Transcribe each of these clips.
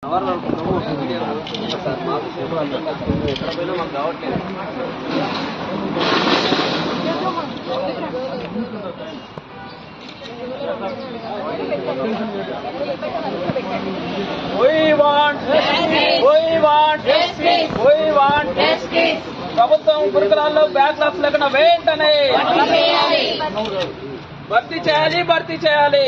ఎక్కడ పోయినా మాకు కావట్లేదు We want, we want, we want. ప్రభుత్వం గురుకులాల్లో బ్యాక్లాగ్స్ లేకుండా వెంటనే భర్తీ చేయాలి భర్తీ చేయాలి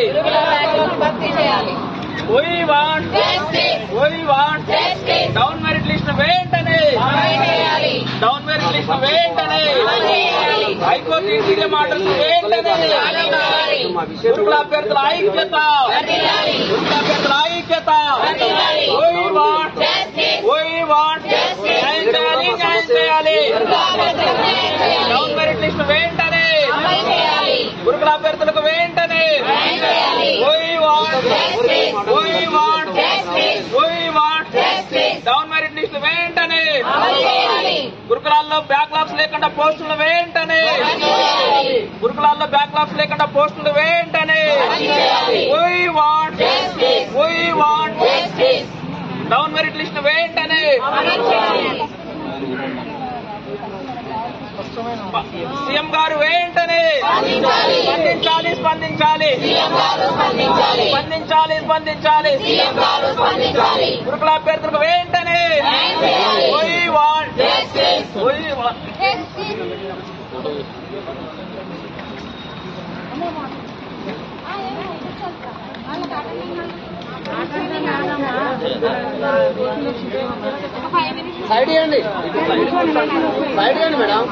We want, we want. Down merit list వెంటనే డౌన్ మెరిట్ లిస్ట్ వెంటనే హైకోర్టు ఇంటీరియర్ మాటలు వెంటనే గురుకుల అభ్యర్థుల ఐక్యత గురుకుల అభ్యర్థుల ఐక్యత We want, we want. న్యాయం చేయాలి న్యాయం చేయాలి డౌన్ మెరిట్ లిస్ట్ వెంటనే గురుకుల అభ్యర్థులకు వెంటనే We want, we want, we want. Down merit list వెంటనే గురుకులాల్లో బ్యాక్లాగ్స్ లేకుండా పోస్టులు వెంటనే గురుకులాల్లో బ్యాక్లాగ్స్ లేకుండా పోస్టులు వెంటనే We want, we want. Down merit list వెంటనే సీఎం గారు వెంటనే స్పందించాలి స్పందించాలి స్పందించాలి స్పందించాలి గురుకుల అభ్యర్థులకు వెంటనే We want, we want. Side ఇవ్వండి సైడ్ ఇవ్వండి మేడం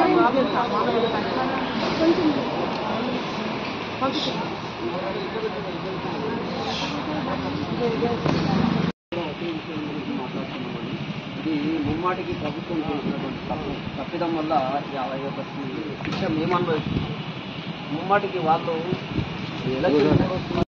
ఇది ముమ్మాటికి ప్రభుత్వం చేసినటువంటి తప్పు తప్పిదం వల్ల యాభై ఒక శిక్ష మేము అనుభవిస్తున్నాం ముమ్మాటికి వాళ్ళు ఎలక్షన్